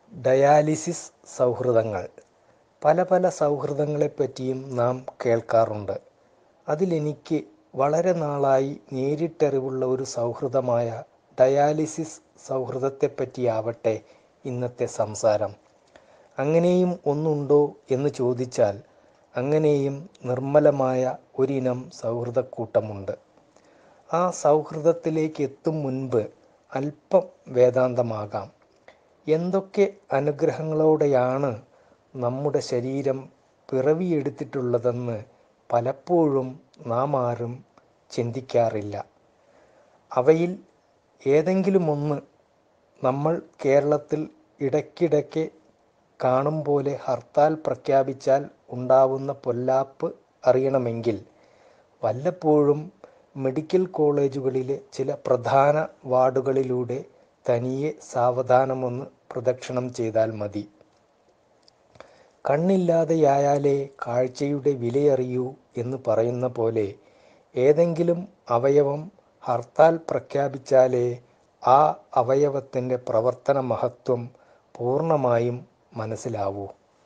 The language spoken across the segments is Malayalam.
ഡയാലിസിസ് സൗഹൃദങ്ങൾ പല പല സൗഹൃദങ്ങളെപ്പറ്റിയും നാം കേൾക്കാറുണ്ട് അതിലെനിക്ക് വളരെ നാളായി നേരിട്ടറിവുള്ള ഒരു സൗഹൃദമായ ഡയാലിസിസ് സൗഹൃദത്തെപ്പറ്റിയാവട്ടെ ഇന്നത്തെ സംസാരം അങ്ങനെയും ഒന്നുണ്ടോ എന്ന് ചോദിച്ചാൽ അങ്ങനെയും നിർമ്മലമായ ഒരിനം സൗഹൃദക്കൂട്ടമുണ്ട് ആ സൗഹൃദത്തിലേക്ക് എത്തും മുൻപ് അല്പം വേദാന്തമാകാം എന്തൊക്കെ അനുഗ്രഹങ്ങളോടെയാണ് നമ്മുടെ ശരീരം പിറവിയെടുത്തിട്ടുള്ളതെന്ന് പലപ്പോഴും നാം ആരും ചിന്തിക്കാറില്ല അവയിൽ ഏതെങ്കിലും ഒന്ന് നമ്മൾ കേരളത്തിൽ ഇടയ്ക്കിടയ്ക്ക് കാണും പോലെ ഹർത്താൽ പ്രഖ്യാപിച്ചാൽ ഉണ്ടാവുന്ന പൊല്ലാപ്പ് അറിയണമെങ്കിൽ വല്ലപ്പോഴും മെഡിക്കൽ കോളേജുകളിലെ ചില പ്രധാന വാർഡുകളിലൂടെ തനിയെ സാവധാനമൊന്ന് പ്രദക്ഷിണം ചെയ്താൽ മതി കണ്ണില്ലാതെയായാലേ കാഴ്ചയുടെ വിലയറിയൂ എന്ന് പറയുന്ന പോലെ ഏതെങ്കിലും അവയവം ഹർത്താൽ പ്രഖ്യാപിച്ചാലേ ആ അവയവത്തിൻ്റെ പ്രവർത്തന മഹത്വം പൂർണ്ണമായും മനസ്സിലാവൂ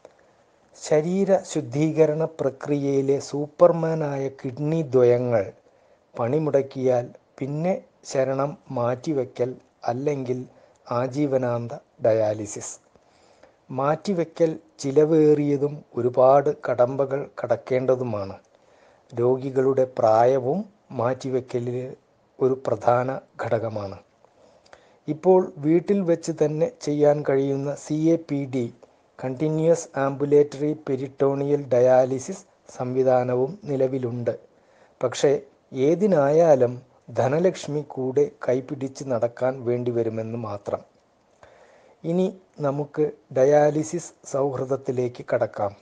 ശരീര ശുദ്ധീകരണ പ്രക്രിയയിലെ സൂപ്പർമാനായ കിഡ്നി ദ്വയങ്ങൾ പണിമുടക്കിയാൽ പിന്നെ ശരണം മാറ്റിവെക്കൽ അല്ലെങ്കിൽ ആജീവനാന്ത ഡയാലിസിസ് മാറ്റിവെക്കൽ ചിലവേറിയതും ഒരുപാട് കടമ്പകൾ കടക്കേണ്ടതുമാണ് രോഗികളുടെ പ്രായവും മാറ്റിവെക്കലിൽ ഒരു പ്രധാന ഘടകമാണ് ഇപ്പോൾ വീട്ടിൽ വെച്ച് തന്നെ ചെയ്യാൻ കഴിയുന്ന C A P D continuous ambulatory peritoneal dialysis സംവിധാനവും നിലവിലുണ്ട് പക്ഷേ ഏതിനായാലും ധനലക്ഷ്മി കൂടെ കൈപിടിച്ച് നടക്കാൻ വേണ്ടിവരുമെന്ന് മാത്രം ഇനി നമുക്ക് ഡയാലിസിസ് സൗഹൃദത്തിലേക്ക് കടക്കാം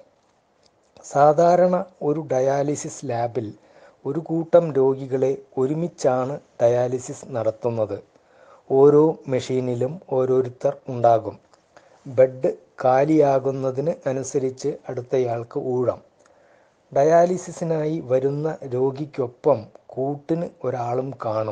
സാധാരണ ഒരു ഡയാലിസിസ് ലാബിൽ ഒരു കൂട്ടം രോഗികളെ ഒരുമിച്ചാണ് ഡയാലിസിസ് നടത്തുന്നത് ഓരോ മെഷീനിലും ഓരോരുത്തർ ഉണ്ടാകും ബെഡ് കാലിയാകുന്നതിന് അനുസരിച്ച് അടുത്തയാൾക്ക് ഊഴം ഡയാലിസിസിനായി വരുന്ന രോഗിക്കൊപ്പം കൂട്ടിന് ഒരാളും കാണും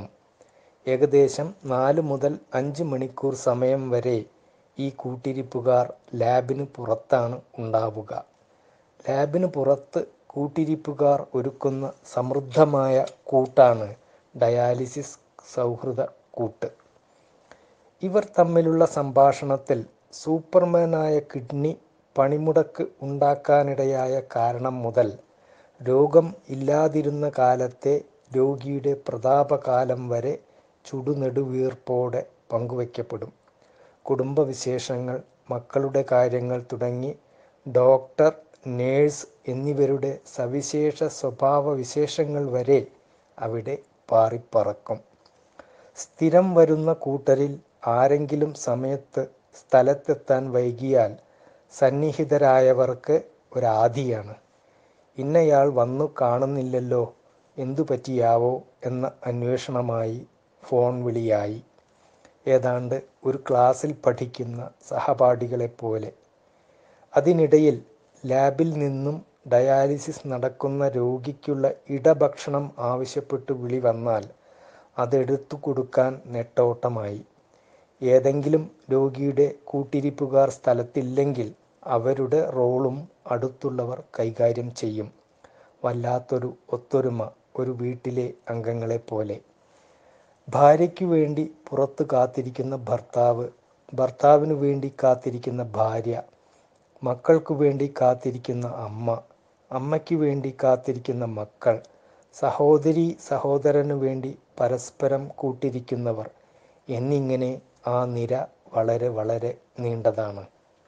ഏകദേശം നാല് മുതൽ അഞ്ച് മണിക്കൂർ സമയം വരെ ഈ കൂട്ടിരിപ്പുകാർ ലാബിന് പുറത്താണ് ഉണ്ടാവുക ലാബിന് പുറത്ത് കൂട്ടിരിപ്പുകാർ ഒരുക്കുന്ന സമൃദ്ധമായ കൂട്ടാണ് ഡയാലിസിസ് സൗഹൃദ കൂട്ട് ഇവർ തമ്മിലുള്ള സംഭാഷണത്തിൽ സൂപ്പർമാനായ കിഡ്നി പണിമുടക്ക് ഉണ്ടാക്കാനിടയായ കാരണം മുതൽ രോഗം ഇല്ലാതിരുന്ന കാലത്തെ രോഗിയുടെ പ്രതാപകാലം വരെ ചുടുനെടുവീർപ്പോടെ പങ്കുവയ്ക്കപ്പെടും കുടുംബവിശേഷങ്ങൾ മക്കളുടെ കാര്യങ്ങൾ തുടങ്ങി ഡോക്ടർ നേഴ്സ് എന്നിവരുടെ സവിശേഷ സ്വഭാവ വിശേഷങ്ങൾ വരെ അവിടെ പാറിപ്പറക്കും സ്ഥിരം വരുന്ന കൂട്ടരിൽ ആരെങ്കിലും സമയത്ത് സ്ഥലത്തെത്താൻ വൈകിയാൽ സന്നിഹിതരായവർക്ക് ഒരാധിയാണ് ഇന്നയാൾ വന്നു കാണുന്നില്ലല്ലോ എന്തു പറ്റിയാവോ എന്ന അന്വേഷണമായി ഫോൺ വിളിയായി ഏതാണ്ട് ഒരു ക്ലാസ്സിൽ പഠിക്കുന്ന സഹപാഠികളെപ്പോലെ അതിനിടയിൽ ലാബിൽ നിന്നും ഡയാലിസിസ് നടക്കുന്ന രോഗിക്കുള്ള ഇടഭക്ഷണം ആവശ്യപ്പെട്ട് വിളി വന്നാൽ അതെടുത്തു കൊടുക്കാൻ നെട്ടോട്ടമായി ഏതെങ്കിലും രോഗിയുടെ കൂട്ടിരിപ്പുകാർ സ്ഥലത്തില്ലെങ്കിൽ അവരുടെ റോളും അടുത്തുള്ളവർ കൈകാര്യം ചെയ്യും വല്ലാത്തൊരു ഒത്തൊരുമ ഒരു വീട്ടിലെ അംഗങ്ങളെപ്പോലെ ഭാര്യയ്ക്കു വേണ്ടി പുറത്ത് കാത്തിരിക്കുന്ന ഭർത്താവ് ഭർത്താവിനു വേണ്ടി കാത്തിരിക്കുന്ന ഭാര്യ മക്കൾക്കു വേണ്ടി കാത്തിരിക്കുന്ന അമ്മ അമ്മയ്ക്ക് വേണ്ടി കാത്തിരിക്കുന്ന മക്കൾ സഹോദരി സഹോദരനു വേണ്ടി പരസ്പരം കൂട്ടിരിക്കുന്നവർ എന്നിങ്ങനെ ആ നിര വളരെ വളരെ നീണ്ടതാണ്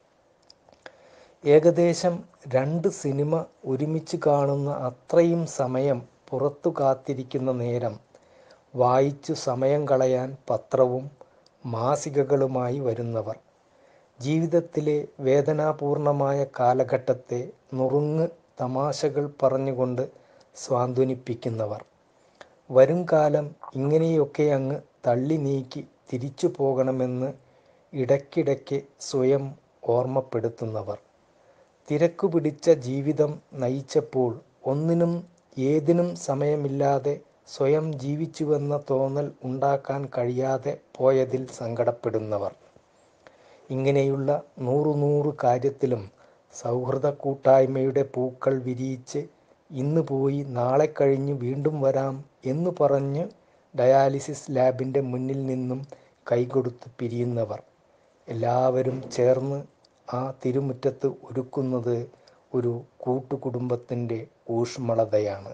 ഏകദേശം രണ്ട് സിനിമ ഒരുമിച്ച് കാണുന്ന അത്രയും സമയം പുറത്തു കാത്തിരിക്കുന്ന നേരം വായിച്ചു സമയം കളയാൻ പത്രവും മാസികകളുമായി വരുന്നവർ ജീവിതത്തിലെ വേദനാപൂർണമായ കാലഘട്ടത്തെ നുറുങ്ങ് തമാശകൾ പറഞ്ഞുകൊണ്ട് സ്വാന്തനിപ്പിക്കുന്നവർ വരും കാലം ഇങ്ങനെയൊക്കെ അങ്ങ് തള്ളി നീക്കി തിരിച്ചു പോകണമെന്ന് ഇടയ്ക്കിടയ്ക്ക് സ്വയം ഓർമ്മപ്പെടുത്തുന്നവർ തിരക്കു പിടിച്ച ജീവിതം നയിച്ചപ്പോൾ ഒന്നിനും ഏതിനും സമയമില്ലാതെ സ്വയം ജീവിച്ചുവെന്ന തോന്നൽ ഉണ്ടാക്കാൻ കഴിയാതെ പോയതിൽ സങ്കടപ്പെടുന്നവർ ഇങ്ങനെയുള്ള നൂറു നൂറ് കാര്യത്തിലും സൗഹൃദ കൂട്ടായ്മയുടെ പൂക്കൾ വിരിയിച്ച് ഇന്ന് പോയി നാളെ കഴിഞ്ഞ് വീണ്ടും വരാം എന്ന് പറഞ്ഞ് ഡയാലിസിസ് ലാബിൻ്റെ മുന്നിൽ നിന്നും കൈകൊടുത്ത് പിരിയുന്നവർ എല്ലാവരും ചേർന്ന് ആ തിരുമുറ്റത്ത് ഒരുക്കുന്നത് ഒരു കൂട്ടുകുടുംബത്തിൻ്റെ ഊഷ്മളതയാണ്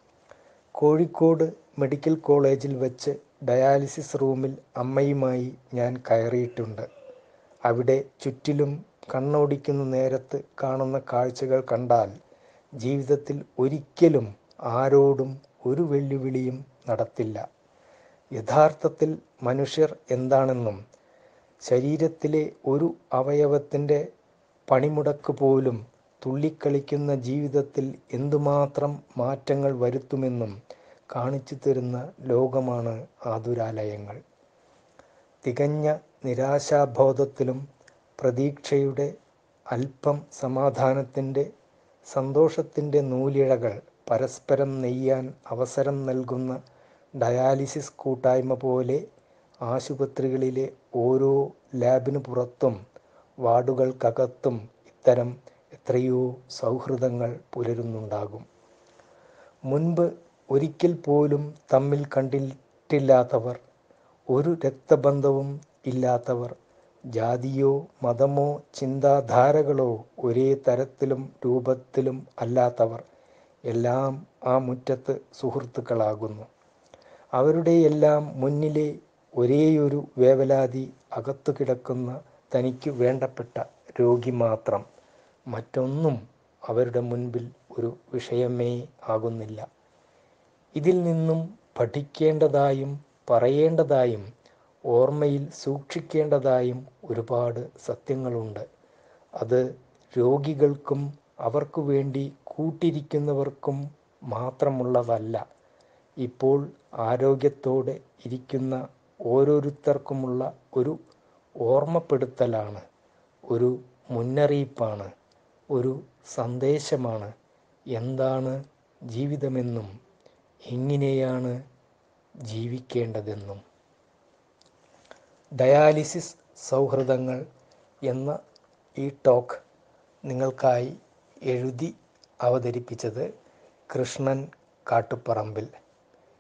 കോഴിക്കോട് മെഡിക്കൽ കോളേജിൽ വെച്ച് ഡയാലിസിസ് റൂമിൽ അമ്മയുമായി ഞാൻ കയറിയിട്ടുണ്ട് അവിടെ ചുറ്റിലും കണ്ണോടിക്കുന്ന നേരത്ത് കാണുന്ന കാഴ്ചകൾ കണ്ടാൽ ജീവിതത്തിൽ ഒരിക്കലും ആരോടും ഒരു വെല്ലുവിളിയും നടത്തില്ല യഥാർത്ഥത്തിൽ മനുഷ്യർ എന്താണെന്നും ശരീരത്തിലെ ഒരു അവയവത്തിൻ്റെ പണിമുടക്ക് പോലും തുള്ളിക്കളിക്കുന്ന ജീവിതത്തിൽ എന്തുമാത്രം മാറ്റങ്ങൾ വരുത്തുമെന്നും കാണിച്ചു തരുന്ന ലോകമാണ് ആതുരാലയങ്ങൾ തികഞ്ഞ നിരാശാബോധത്തിലും പ്രതീക്ഷയുടെ അല്പം സമാധാനത്തിൻ്റെ സന്തോഷത്തിൻ്റെ നൂലിഴകൾ പരസ്പരം നെയ്യാൻ അവസരം നൽകുന്ന ഡയാലിസിസ് കൂട്ടായ്മ പോലെ ആശുപത്രികളിലെ ഓരോ ലാബിന് പുറത്തും വാർഡുകൾക്കകത്തും ഇത്തരം എത്രയോ സൗഹൃദങ്ങൾ പുലരുന്നുണ്ടാകും മുൻപ് ഒരിക്കൽ പോലും തമ്മിൽ കണ്ടിട്ടില്ലാത്തവർ ഒരു രക്തബന്ധവും ഇല്ലാത്തവർ ജാതിയോ മതമോ ചിന്താധാരകളോ ഒരേ തരത്തിലും രൂപത്തിലും അല്ലാത്തവർ എല്ലാം ആ മുറ്റത്ത് സുഹൃത്തുക്കളാകുന്നു അവരുടെയെല്ലാം മുന്നിലെ ഒരേയൊരു വേവലാതി അകത്തു കിടക്കുന്ന തനിക്ക് വേണ്ടപ്പെട്ട രോഗി മാത്രം മറ്റൊന്നും അവരുടെ മുൻപിൽ ഒരു വിഷയമേ ആകുന്നില്ല ഇതിൽ നിന്നും പഠിക്കേണ്ടതായും പറയേണ്ടതായും ഓർമ്മയിൽ സൂക്ഷിക്കേണ്ടതായും ഒരുപാട് സത്യങ്ങളുണ്ട് അത് രോഗികൾക്കും അവർക്ക് വേണ്ടി കൂട്ടിരിക്കുന്നവർക്കും മാത്രമുള്ളതല്ല ഇപ്പോൾ ആരോഗ്യത്തോടെ ഇരിക്കുന്ന ഓരോരുത്തർക്കുമുള്ള ഒരു ഓർമ്മപ്പെടുത്തലാണ് ഒരു മുന്നറിയിപ്പാണ് ഒരു സന്ദേശമാണ് എന്താണ് ജീവിതമെന്നും എങ്ങനെയാണ് ജീവിക്കേണ്ടതെന്നും ഡയാലിസിസ് സൗഹൃദങ്ങൾ എന്ന ഈ ടോക്ക് നിങ്ങൾക്കായി എഴുതി അവതരിപ്പിച്ചത് Krishnan Kattuparambil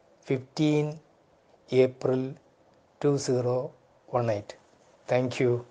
fifteen April two zero one eight thank U